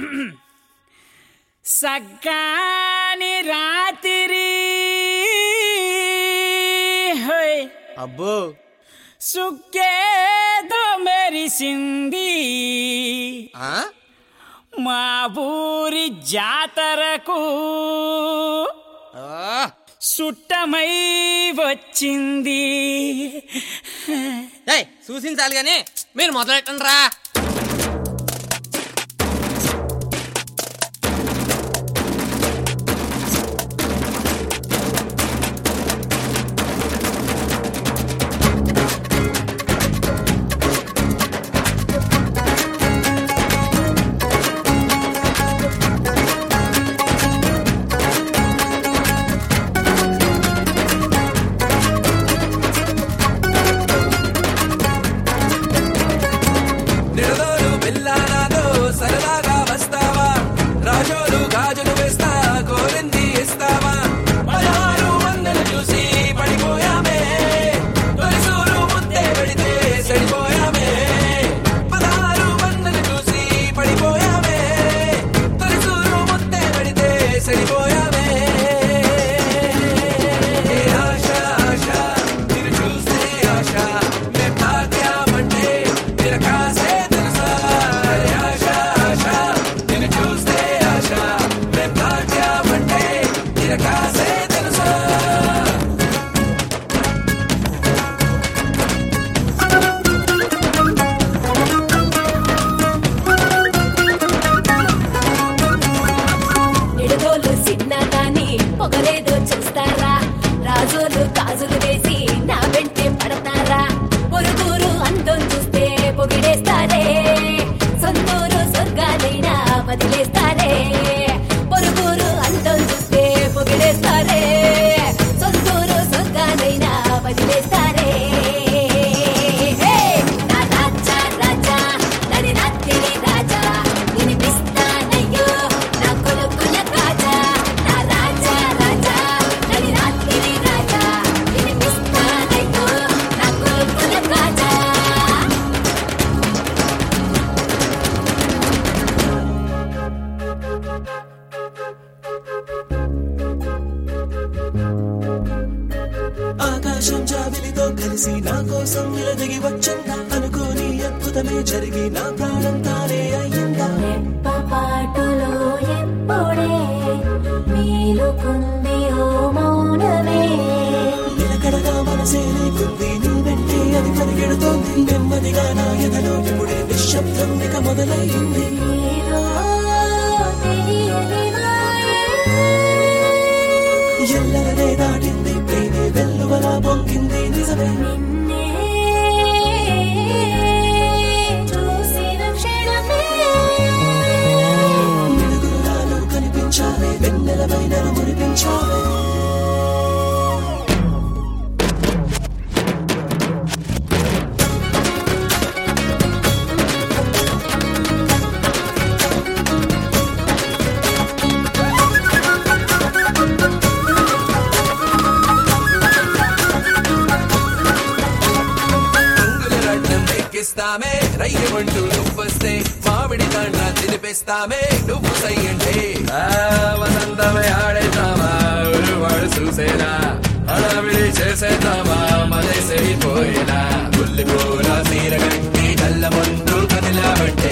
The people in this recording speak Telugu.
సగ్గాని రాత్రి హోయ్ అబ్బో సుక్కేదో మెరిసింది ఆ? మా ఊరి జాతరకు ఆ, సుట్టమై వచ్చింది ఏయ్ చూసించాలి గాని మీరు మొదలెట్టండి రా నిడదోలు పిల్లానాతో సరదాగా వస్తావా రాజోలు గాజులు వేస్తా కోరింది ఇస్తావా పదహారు వందలు చూసి పడిపోయామే తొలిసూరు ముద్దే పెడితే సరిపోయామే పదహారు వందలు చూసి పడిపోయామే తొలిసూరు ముద్దే పెడితే సరిపోయామే ఏ ఆశ ఆశ నిన్ను చూస్తే ఆశ మే భాగ్యమంటే నిరకాసే తెలుసా ఏ ఆశ ఆశ నిన్ను చూస్తే ఆశ మే భాగ్యమంటే నిరకాసే తెలుసా నిడదోలు సిన్నా గాని పొగలేదో చూస్తారా రాజోలు కాజులు వేసి నా వెంటే పడతారా పొరుగురు అందం చూస్తే పొగిడేస్తారే సొంతూరు స్వర్గాలైనా వదిలేస్తారే పొరుగురు అందం చూస్తే పొగిడేస్తారే సొంతూరు స్వర్గాలైనా వదిలేస్తారే హే! నా రాజా రాజా నడి రాత్రి రాజా వినిపిస్తానయ్యో నా కొలుకుల కాజా నా రాజా రాజా నడి రాత్రి రాజా వినిపిస్తానయ్యో నా కొలుకుల కాజా ఆకాశం జాబిలితో కలిసి నా కోసం నిలదిగి వచ్చిందా అనుకోని అద్భుతమే జరిగి నా ప్రాణం తానే అయ్యిందా రెప్పపాటులో ఎప్పుడే మేలుకుంది ఓ మౌనమే నిలకడగా మనసే లేకుంది నీ వెంటే అది పరిగెడుతోంది నెమ్మదిగా నా ఎదలో ఇప్పుడే నిశ్శబ్దం ఇక మొదలయ్యింది ఏదో తెలియని మాయే. ఎల్లరనే దాటింది ప్రేమే వెల్లువలా పొంగింది నిజమే నిన్నే చూసిన క్షణమే వెలుగులాలు కనిపించావే వెన్నెలమైన మురిపించావే రంగుల రడ్డం ఎక్కిస్తామే రయ్యమంటూ నువ్వొస్తే మామిడి దండ తినిపిస్తామే నువ్వు సయ్యంటే వసంతమే ఆడేద్దామా వాడు చూసేనా హడావిడి చేసేద్దామా మదే సరిపోయినా గుల్లి పూల సీర కట్టి కళ్ళ ముందు కదిలావంటే